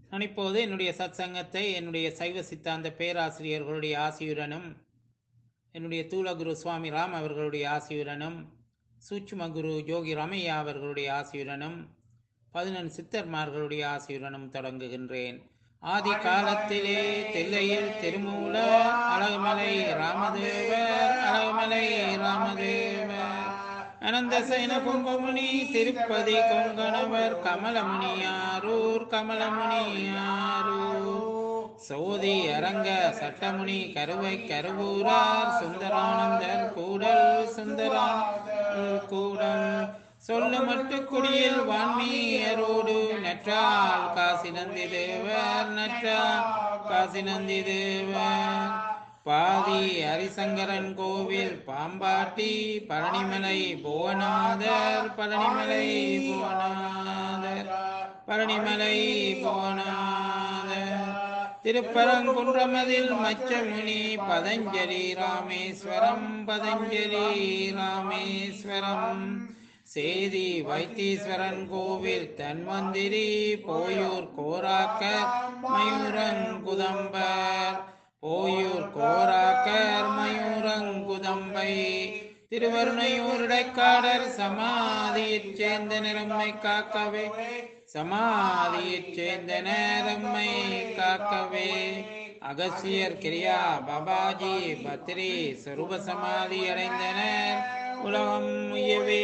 நான் இப்போது என்னுடைய சத்சங்கத்தை என்னுடைய சைவ சித்தாந்த பேராசிரியர்களுடைய ஆசியுடனும் என்னுடைய தூலகுரு சுவாமி ராம் அவர்களுடைய ஆசியுடனும் சூட்சும குரு யோகி ரமையா அவர்களுடைய ஆசியுடனும் பதினெண் சித்தர்மார்களுடைய ஆசியுடனும் தொடங்குகின்றேன் ஆதி காலத்திலே தில்லையில் திருமூல அழகுமலை ராமதேவர் அழகுமலை ராமதேவர் அனந்த சைன கும்பமுனி திருப்பதி கொங்கணவர் கமலமுனியாரூர் கமலமுனியாரூர் சோதி அரங்க சட்டமுனி கருவை கருவூரார் சுந்தரானந்தர் கூடல் சுந்தரம் கூடல் சொல்ல மட்டு குடியில் வான்மீயரோடு நற்றால் காசி நந்தி தேவர் நற்றால் காசி நந்தி தேவர் பாதி ஹரிசங்கரன் கோவில் பாம்பாட்டி பழனிமலை புவனாதர் பழனிமலை புவனாதர் பழனிமலை புவனாதர் திருப்பரங்குன்றமதில் மச்சமுனி பதஞ்சலி ராமேஸ்வரம் பதஞ்சலி ராமேஸ்வரம் சேதி வைத்தீஸ்வரன் கோவில் தன்வந்திரி போயூர் கோராக்கர் மயூரங்குதம்பர் போயூர் கோராக்கர் மயூரங்குதம்பை திருவருணையூர் இடைக்காடர் சமாதியைச் சேர்ந்த நிறம்மை காக்கவே சமாதியைச் சேர்ந்த நேரம்மை காக்கவே அகசியர் கிரியா பாபாஜி பத்ரி சொரூப சமாதி அடைந்தனர் உலகம் உயவே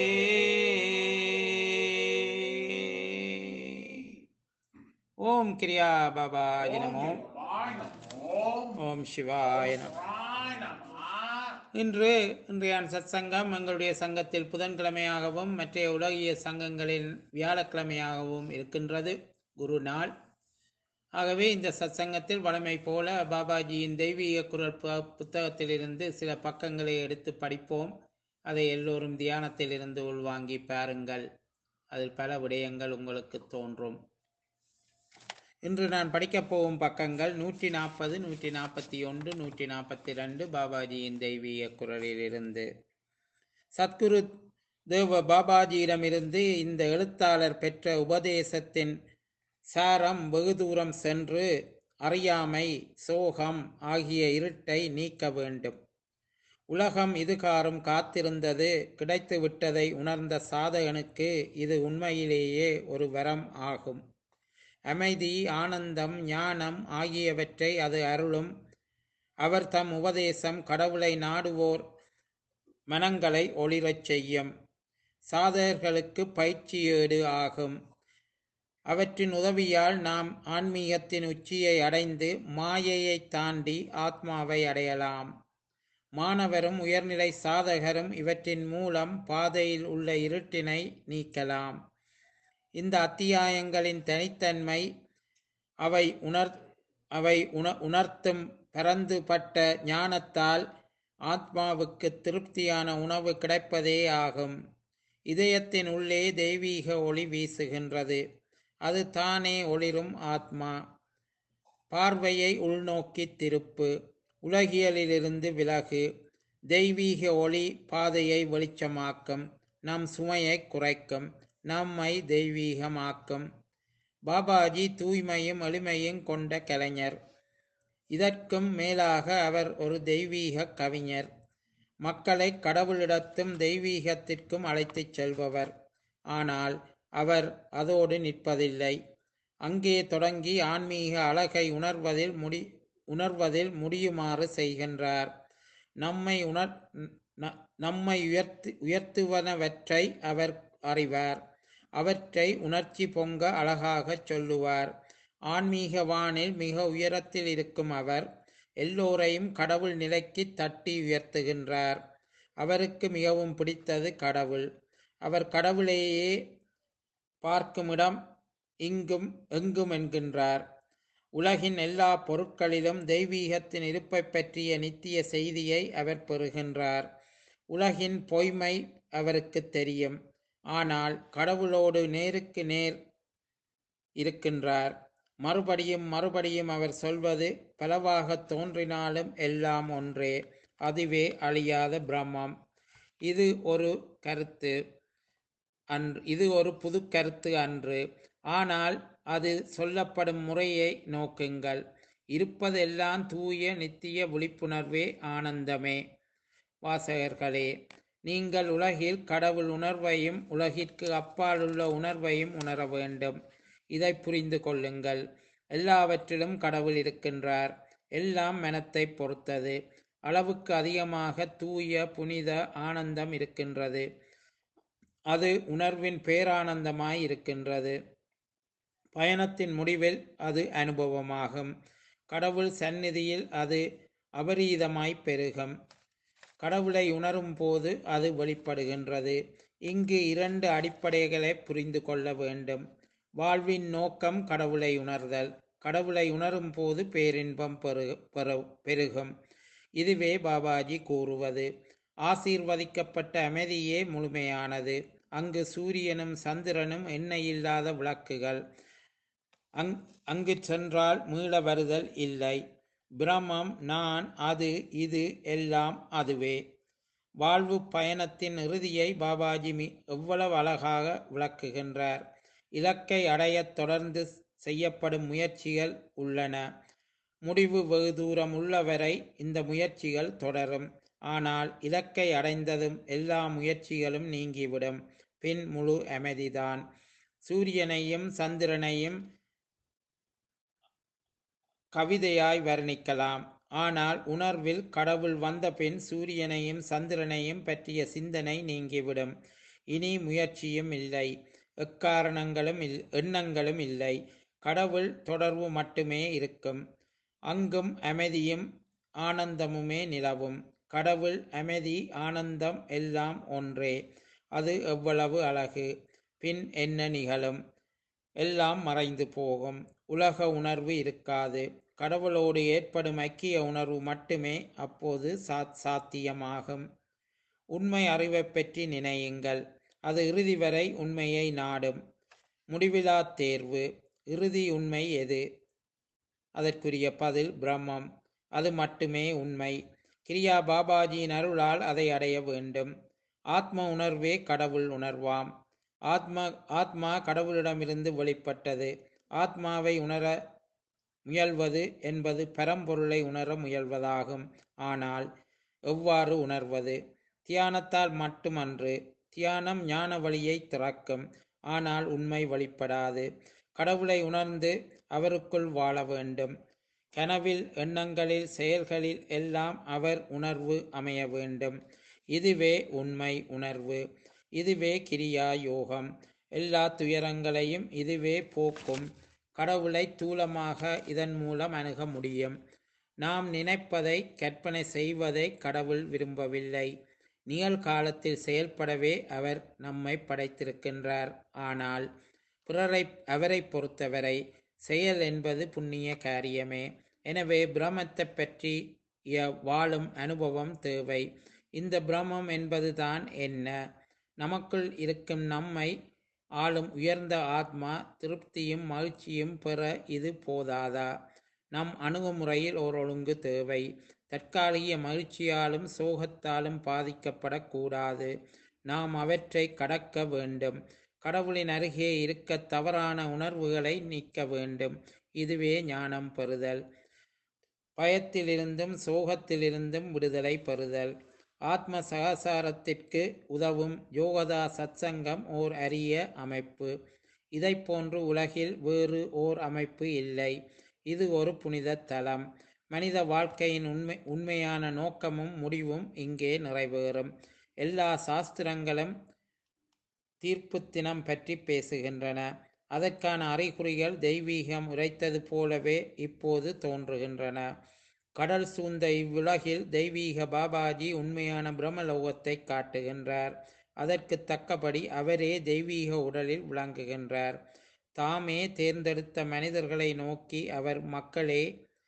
ஓம் கிரியா பாபாஜி நமோ ஓம் சிவாய நமோ இன்று இன்றைய சத்சங்கம் எங்களுடைய சங்கத்தில் புதன்கிழமையாகவும் மற்ற உலகிய சங்கங்களில் வியாழக்கிழமையாகவும் இருக்கின்றது குரு நாள் ஆகவே இந்த சத்சங்கத்தில் வழமை போல பாபாஜியின் தெய்வீக குரல் பு- புத்தகத்திலிருந்து சில பக்கங்களை எடுத்து படிப்போம் அதை எல்லோரும் தியானத்தில் இருந்து உள்வாங்கி பாருங்கள் அதில் பல விடயங்கள் உங்களுக்கு தோன்றும் இன்று நான் படிக்கப் போகும் பக்கங்கள் நூற்றி நாற்பது நூற்றி நாற்பத்தி ஒன்று நூற்றி நாற்பத்தி ரெண்டு பாபாஜியின் தெய்வீக குரலிலிருந்து சத்குரு தேவ பாபாஜியிடமிருந்து இந்த எழுத்தாளர் பெற்ற உபதேசத்தின் சாரம் வெகு தூரம் சென்று அறியாமை சோகம் ஆகிய இருட்டை நீக்க வேண்டும் உலகம் இதுகாரும் காத்திருந்தது கிடைத்து விட்டதை உணர்ந்த சாதகனுக்கு இது உண்மையிலேயே ஒரு வரம் ஆகும் அமைதி ஆனந்தம் ஞானம் ஆகியவற்றை அது அருளும் அவர் தம் உபதேசம் கடவுளை நாடுவோர் மனங்களை ஒளிரச் செய்யும் சாதகர்களுக்கு பயிற்சியேடு ஆகும் அவற்றின் உதவியால் நாம் ஆன்மீகத்தின் உச்சியை அடைந்து மாயையை தாண்டி ஆத்மாவை அடையலாம் மாணவரும் உயர்நிலை சாதகரும் இவற்றின் மூலம் பாதையில் உள்ள இருட்டினை நீக்கலாம் இந்த அத்தியாயங்களின் தனித்தன்மை அவை உணர் அவை உண உணர்த்தும் பரந்துபட்ட ஞானத்தால் ஆத்மாவுக்கு திருப்தியான உணவு கிடைப்பதே ஆகும் இதயத்தின் உள்ளே தெய்வீக ஒளி வீசுகின்றது அது தானே ஒளிரும் ஆத்மா பார்வையை உள்நோக்கி திருப்பு உலகியலிலிருந்து விலகு தெய்வீக ஒளி பாதையை வெளிச்சமாக்கும் நம் சுமையை குறைக்கும் நம்மை தெய்வீகமாக்கும் பாபாஜி தூய்மையும் எளிமையும் கொண்ட கலைஞர் இதற்கும் மேலாக அவர் ஒரு தெய்வீக கவிஞர் மக்களை கடவுளிடத்தும் தெய்வீகத்திற்கும் அழைத்துச் செல்பவர் ஆனால் அவர் அதோடு நிற்பதில்லை அங்கே தொடங்கி ஆன்மீக அழகை உணர்வதில் முடி உணர்வதில் முடியுமாறு செய்கின்றார் நம்மை உணர் ந- நம்மை உயர்த்து உயர்த்துவனவற்றை அவர் அறிவார் அவற்றை உணர்ச்சி பொங்க அழகாகச் சொல்லுவார் ஆன்மீக வானில் மிக உயரத்தில் இருக்கும் அவர் எல்லோரையும் கடவுள் நிலைக்கு தட்டி உயர்த்துகின்றார் அவருக்கு மிகவும் பிடித்தது கடவுள் அவர் கடவுளையே பார்க்கும் இடம் இங்கும் எங்கும் என்கின்றார் உலகின் எல்லா பொருட்களிலும் தெய்வீகத்தின் இருப்பை பற்றிய நித்திய செய்தியை அவர் பெறுகின்றார் உலகின் பொய்மை அவருக்கு தெரியும் ஆனால் கடவுளோடு நேருக்கு நேர் இருக்கின்றார் மறுபடியும் மறுபடியும் அவர் சொல்வது பலவாக தோன்றினாலும் எல்லாம் ஒன்றே அதுவே அழியாத பிரம்மம் இது ஒரு கருத்து அன்று இது ஒரு புது கருத்து அன்று ஆனால் அது சொல்லப்படும் முறையை நோக்குங்கள் இருப்பதெல்லாம் தூய நித்திய விழிப்புணர்வே ஆனந்தமே வாசகர்களே நீங்கள் உலகில் கடவுள் உணர்வையும் உலகிற்கு அப்பாலுள்ள உணர்வையும் உணர வேண்டும் இதை புரிந்து கொள்ளுங்கள் எல்லாவற்றிலும் கடவுள் இருக்கின்றார் எல்லாம் மனத்தை பொறுத்தது அளவுக்கு அதிகமாக தூய புனித ஆனந்தம் இருக்கின்றது அது உணர்வின் பேரானந்தமாய் இருக்கின்றது பயணத்தின் முடிவில் அது அனுபவமாகும் கடவுள் சந்நிதியில் அது அபரீதமாய் பெருகும் கடவுளை உணரும் போது அது வெளிப்படுகின்றது இங்கு இரண்டு அடிப்படைகளை புரிந்து கொள்ள வேண்டும் வாழ்வின் நோக்கம் கடவுளை உணர்தல் கடவுளை உணரும் போது பேரின்பம் பெரு பெரு- பெருகும் இதுவே பாபாஜி கூறுவது ஆசீர்வதிக்கப்பட்ட அமைதியே முழுமையானது அங்கு சூரியனும் சந்திரனும் எண்ணெயில்லாத விளக்குகள் அங் அங்கு சென்றால் மீள வருதல் இல்லை பிரமம் நான் அது இது எல்லாம் அதுவே வாழ்வு பயணத்தின் இறுதியை பாபாஜி மி எவ்வளவு அழகாக விளக்குகின்றார் இலக்கை அடையத் தொடர்ந்து செய்யப்படும் முயற்சிகள் உள்ளன முடிவு வெகு தூரம் உள்ளவரை இந்த முயற்சிகள் தொடரும் ஆனால் இலக்கை அடைந்ததும் எல்லா முயற்சிகளும் நீங்கிவிடும் பின் முழு அமைதிதான் சூரியனையும் சந்திரனையும் கவிதையாய் வர்ணிக்கலாம் ஆனால் உணர்வில் கடவுள் வந்தபின் சூரியனையும் சந்திரனையும் பற்றிய சிந்தனை நீங்கிவிடும் இனி முயற்சியும் இல்லை எக்காரணங்களும் இல் எண்ணங்களும் இல்லை கடவுள் தொடர்பு மட்டுமே இருக்கும் அங்கும் அமைதியும் ஆனந்தமுமே நிலவும் கடவுள் அமைதி ஆனந்தம் எல்லாம் ஒன்றே அது எவ்வளவு அழகு பின் என்ன நிகழும் எல்லாம் மறைந்து போகும் உலக உணர்வு இருக்காது கடவுளோடு ஏற்படும் ஐக்கிய உணர்வு மட்டுமே அப்போது சாத் சாத்தியமாகும் உண்மை அறிவைப் பற்றி நினையுங்கள் அது இறுதி வரை உண்மையை நாடும் முடிவிலா தேர்வு இறுதி உண்மை எது அதற்குரிய பதில் பிரம்மம் அது மட்டுமே உண்மை கிரியா பாபாஜியின் அருளால் அதை அடைய வேண்டும் ஆத்ம உணர்வே கடவுள் உணர்வாம் ஆத்மா ஆத்மா கடவுளிடமிருந்து வெளிப்பட்டது ஆத்மாவை உணர முயல்வது என்பது பரம்பொருளை உணர முயல்வதாகும் ஆனால் எவ்வாறு உணர்வது தியானத்தால் மட்டுமன்று தியானம் ஞான வழியை திறக்கும் ஆனால் உண்மை வெளிப்படாது கடவுளை உணர்ந்து அவருக்குள் வாழ வேண்டும் கனவில் எண்ணங்களில் செயல்களில் எல்லாம் அவர் உணர்வு அமைய வேண்டும் இதுவே உண்மை உணர்வு இதுவே கிரியா யோகம் எல்லா துயரங்களையும் இதுவே போக்கும் கடவுளை தூலமாக இதன் மூலம் அணுக முடியும் நாம் நினைப்பதை கற்பனை செய்வதை கடவுள் விரும்பவில்லை நிகழ்காலத்தில் செயல்படவே அவர் நம்மை படைத்திருக்கின்றார் ஆனால் பிறரை அவரை பொறுத்தவரை செயல் என்பது புண்ணிய காரியமே எனவே பிரமத்தை பற்றி வாழும் அனுபவம் தேவை இந்த பிரமம் என்பதுதான் என்ன நமக்குள் இருக்கும் நம்மை ஆளும் உயர்ந்த ஆத்மா திருப்தியும் மகிழ்ச்சியும் பெற இது போதாதா நம் அணுகுமுறையில் ஓர் ஒழுங்கு தேவை தற்காலிக மகிழ்ச்சியாலும் சோகத்தாலும் பாதிக்கப்படக்கூடாது நாம் அவற்றை கடக்க வேண்டும் கடவுளின் அருகே இருக்க தவறான உணர்வுகளை நீக்க வேண்டும் இதுவே ஞானம் பெறுதல் பயத்திலிருந்தும் சோகத்திலிருந்தும் விடுதலை பெறுதல் ஆத்ம சகசாரத்திற்கு உதவும் யோகதா சத்சங்கம் ஓர் அரிய அமைப்பு இதை போன்று உலகில் வேறு ஓர் அமைப்பு இல்லை இது ஒரு புனித தலம் மனித வாழ்க்கையின் உண்மை உண்மையான நோக்கமும் முடிவும் இங்கே நிறைவேறும் எல்லா சாஸ்திரங்களும் தீர்ப்பு தினம் பற்றி பேசுகின்றன அதற்கான அறிகுறிகள் தெய்வீகம் உரைத்தது போலவே இப்போது தோன்றுகின்றன கடல் சூழ்ந்த இவ்வுலகில் தெய்வீக பாபாஜி உண்மையான பிரம்மலோகத்தை காட்டுகின்றார் அதற்கு தக்கபடி அவரே தெய்வீக உடலில் விளங்குகின்றார் தாமே தேர்ந்தெடுத்த மனிதர்களை நோக்கி அவர் மக்களே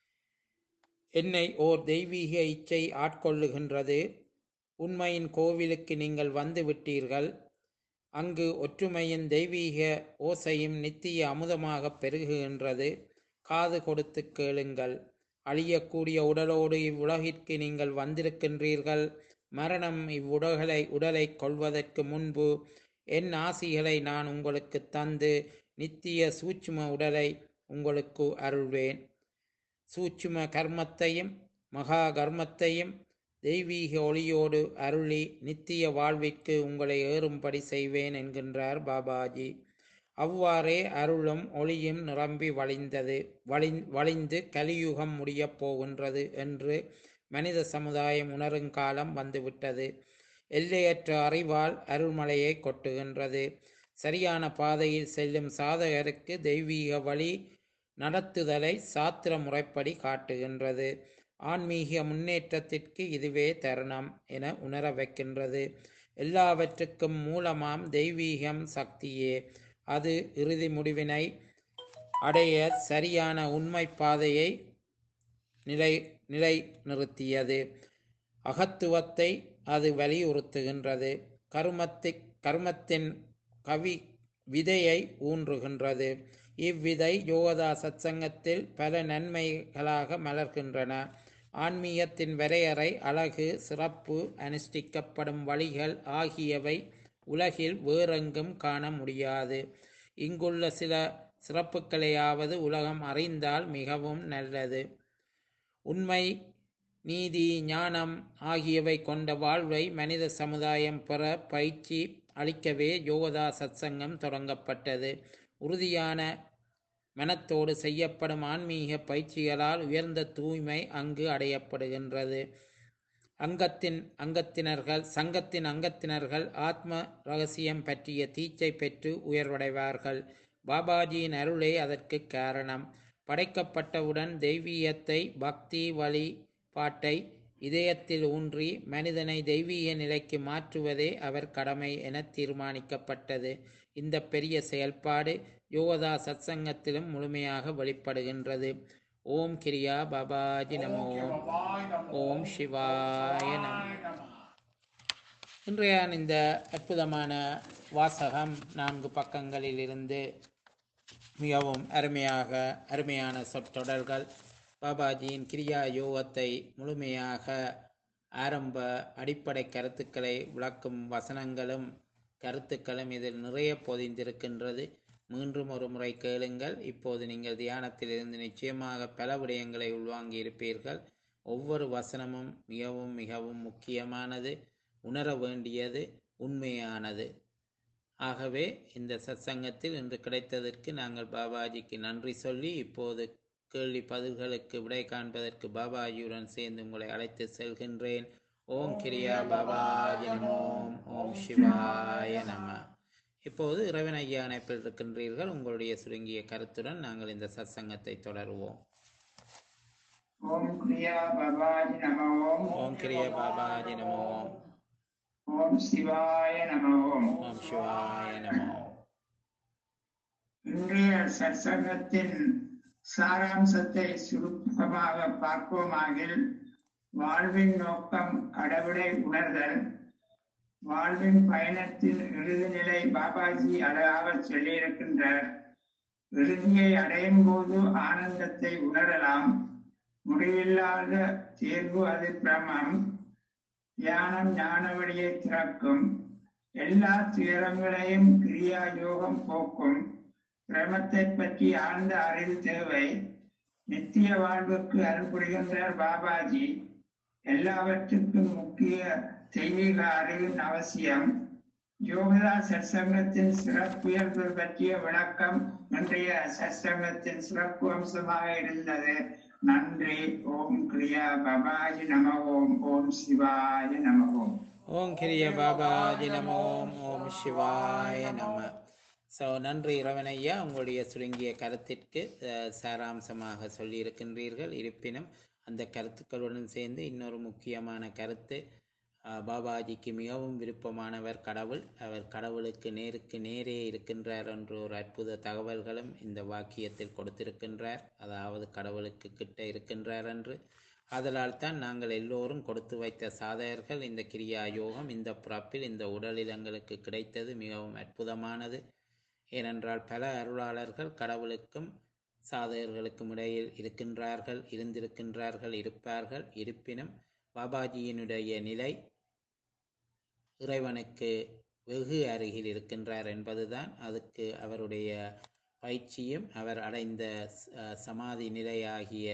என்னை ஓர் தெய்வீக இச்சை ஆட்கொள்ளுகின்றது உண்மையின் கோவிலுக்கு நீங்கள் வந்து விட்டீர்கள் அங்கு ஒற்றுமையின் தெய்வீக ஓசையும் நித்திய அமுதமாக பெருகுகின்றது காது கொடுத்து கேளுங்கள் அழியக்கூடிய உடலோடு இவ்வுலகிற்கு நீங்கள் வந்திருக்கின்றீர்கள் மரணம் இவ்வுடலை உடலை கொள்வதற்கு முன்பு என் ஆசிகளை நான் உங்களுக்கு தந்து நித்திய சூட்சும உடலை உங்களுக்கு அருள்வேன் சூட்சும கர்மத்தையும் மகா கர்மத்தையும் தெய்வீக ஒளியோடு அருளி நித்திய வாழ்விற்கு உங்களை ஏறும்படி செய்வேன் என்கின்றார் பாபாஜி அவ்வாறே அருளும் ஒளியும் நிரம்பி வழிந்தது வழி வழிந்து கலியுகம் முடியப் போகின்றது என்று மனித சமுதாயம் உணரும் காலம் வந்துவிட்டது எல்லையற்ற அறிவால் அருள்மலையை கொட்டுகின்றது சரியான பாதையில் செல்லும் சாதகருக்கு தெய்வீக வழி நடத்துதலை சாத்திர முறைப்படி காட்டுகின்றது ஆன்மீக முன்னேற்றத்திற்கு இதுவே தருணம் என உணர வைக்கின்றது எல்லாவற்றுக்கும் மூலமாம் தெய்வீகம் சக்தியே அது இறுதி முடிவினை அடைய சரியான உண்மை பாதையை நிலை நிலை நிறுத்தியது அகத்துவத்தை அது வலியுறுத்துகின்றது கருமத்தி கர்மத்தின் கவி விதையை ஊன்றுகின்றது இவ்விதை யோகதா சத்சங்கத்தில் பல நன்மைகளாக மலர்கின்றன ஆன்மீகத்தின் வரையறை அழகு சிறப்பு அனுஷ்டிக்கப்படும் வழிகள் ஆகியவை உலகில் வேறெங்கும் காண முடியாது இங்குள்ள சில சிறப்புகளையாவது உலகம் அறிந்தால் மிகவும் நல்லது உண்மை நீதி ஞானம் ஆகியவை கொண்ட வாழ்வை மனித சமுதாயம் பெற பயிற்சி அளிக்கவே யோகதா சத்சங்கம் தொடங்கப்பட்டது உறுதியான மனத்தோடு செய்யப்படும் ஆன்மீக பயிற்சிகளால் உயர்ந்த தூய்மை அங்கு அடையப்படுகின்றது அங்கத்தின் அங்கத்தினர்கள் சங்கத்தின் அங்கத்தினர்கள் ஆத்ம ரகசியம் பற்றிய தீச்சை பெற்று உயர்வடைவார்கள் பாபாஜியின் அருளே அதற்கு காரணம் படைக்கப்பட்டவுடன் தெய்வீகத்தை பக்தி வழிபாட்டை இதயத்தில் ஊன்றி மனிதனை தெய்வீக நிலைக்கு மாற்றுவதே அவர் கடமை என தீர்மானிக்கப்பட்டது இந்த பெரிய செயல்பாடு யோகதா சத்சங்கத்திலும் முழுமையாக வெளிப்படுகின்றது ஓம் கிரியா பாபாஜி நமோ ஓம் சிவாய நம இன்றைய இந்த அற்புதமான வாசகம் நான்கு பக்கங்களில் இருந்து மிகவும் அருமையாக அருமையான சொற்றொடர்கள் பாபாஜியின் கிரியா யோகத்தை முழுமையாக ஆரம்ப அடிப்படை கருத்துக்களை விளக்கும் வசனங்களும் கருத்துக்களும் இதில் நிறைய பொதிந்திருக்கின்றது மீண்டும் ஒரு முறை கேளுங்கள் இப்போது நீங்கள் தியானத்தில் இருந்து நிச்சயமாக பல விடயங்களை உள்வாங்கி இருப்பீர்கள் ஒவ்வொரு வசனமும் மிகவும் மிகவும் முக்கியமானது உணர வேண்டியது உண்மையானது ஆகவே இந்த சத்சங்கத்தில் இன்று கிடைத்ததற்கு நாங்கள் பாபாஜிக்கு நன்றி சொல்லி இப்போது கேள்வி பதில்களுக்கு விடை காண்பதற்கு பாபாஜியுடன் சேர்ந்து உங்களை அழைத்து செல்கின்றேன் ஓம் கிரியா பாபாஜி நமோம் ஓம் சிவாய நம இப்போது இறைவன் ஐயா அணைப்பில் இருக்கின்றீர்கள் உங்களுடைய சுருங்கிய கருத்துடன் நாங்கள் இந்த சத்சங்கத்தை தொடருவோம் ஓம் கிரியா பாபாஜி நம ஓம் ஓம் கிரிய பாபாஜி நமோ ஓம் ஓம் சிவாய நம ஓம் ஓம் சிவாய நமோ இன்றைய சத்சங்கத்தின் சாராம்சத்தை சுருக்கமாக பார்ப்போமாகில் வாழ்வின் நோக்கம் கடவுளை உணர்தல் வாழ்வின் பயணத்தின் இறுதி நிலை பாபாஜி அழகாக சொல்லியிருக்கின்றார் இறுதியை அடையும் போது ஆனந்தத்தை உணரலாம் முடிவில்லாத தேர்வு அது பிரமம் தியானம் ஞான வழியை திறக்கும் எல்லா துயரங்களையும் கிரியா யோகம் போக்கும் பிரமத்தை பற்றி ஆழ்ந்த அறிவு தேவை நித்திய வாழ்வுக்கு அருள்புரிகின்றார் பாபாஜி எல்லாவற்றுக்கும் முக்கிய தெய்வீக அறிவின் அவசியம் யோகதா சற்சங்கத்தின் சிறப்புயர்கள் பற்றிய விளக்கம் இன்றைய சற்சங்கத்தின் சிறப்பு அம்சமாக இருந்தது நன்றி ஓம் கிரியா பாபாஜி நம ஓம் ஓம் சிவாய நம ஓம் ஓம் கிரிய பாபாஜி நமோ ஓம் சிவாய நம ஸோ நன்றி இரவனையா உங்களுடைய சுருங்கிய கருத்திற்கு அஹ், சாராம்சமாக சொல்லியிருக்கின்றீர்கள் இருப்பினும் அந்த கருத்துக்களுடன் சேர்ந்து இன்னொரு முக்கியமான கருத்து அஹ், பாபாஜிக்கு மிகவும் விருப்பமானவர் கடவுள் அவர் கடவுளுக்கு நேருக்கு நேரே இருக்கின்றார் என்ற ஒரு அற்புத தகவல்களும் இந்த வாக்கியத்தில் கொடுத்திருக்கின்றார் அதாவது கடவுளுக்கு கிட்ட இருக்கின்றார் என்று ஆதலால் தான் நாங்கள் எல்லோரும் கொடுத்து வைத்த சாதகர்கள் இந்த கிரியா யோகம் இந்த பிறப்பில் இந்த உடலில் எங்களுக்கு கிடைத்தது மிகவும் அற்புதமானது ஏனென்றால் பல அருளாளர்கள் கடவுளுக்கும் சாதகர்களுக்கும் இடையில் இருக்கின்றார்கள் இருந்திருக்கின்றார்கள் இருப்பார்கள் இருப்பினும் பாபாஜியினுடைய நிலை இறைவனுக்கு வெகு அருகில் இருக்கின்றார் என்பதுதான் அதுக்கு அவருடைய பயிற்சியும் அவர் அடைந்த அஹ், சமாதி நிலையாகிய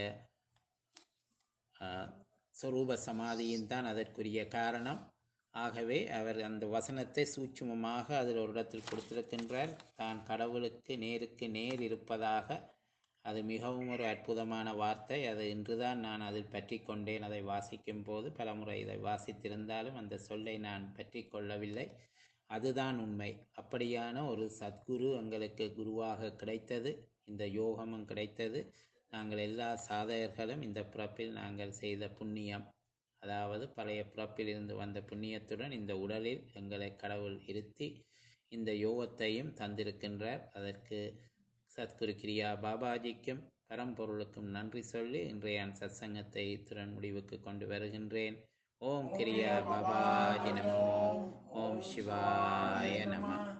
அஹ், சொரூப சமாதியும் தான் அதற்குரிய காரணம் ஆகவே அவர் அந்த வசனத்தை சூட்சுமமாக அதில் ஒரு இடத்தில் கொடுத்திருக்கின்றார் தான் கடவுளுக்கு நேருக்கு நேர் இருப்பதாக அது மிகவும் ஒரு அற்புதமான வார்த்தை அது இன்றுதான் நான் அதில் பற்றி கொண்டேன் அதை வாசிக்கும் போது பலமுறை இதை வாசித்திருந்தாலும் அந்த சொல்லை நான் பற்றி கொள்ளவில்லை அதுதான் உண்மை அப்படியான ஒரு சத்குரு எங்களுக்கு குருவாக கிடைத்தது இந்த யோகமும் கிடைத்தது நாங்கள் எல்லா சாதகர்களும் இந்த பிறப்பில் நாங்கள் செய்த புண்ணியம் அதாவது பழைய பிறப்பில் இருந்து வந்த புண்ணியத்துடன் இந்த உடலில் எங்களை கடவுள் இருத்தி இந்த யோகத்தையும் தந்திருக்கின்றார் அதற்கு சத்குரு கிரியா பாபாஜிக்கும் பரம்பொருளுக்கும் நன்றி சொல்லி இன்றைய சத்சங்கத்தை இத்துடன் முடிவுக்கு கொண்டு வருகின்றேன் ஓம் கிரியா பாபாஜி நமோ ஓம் சிவாய நம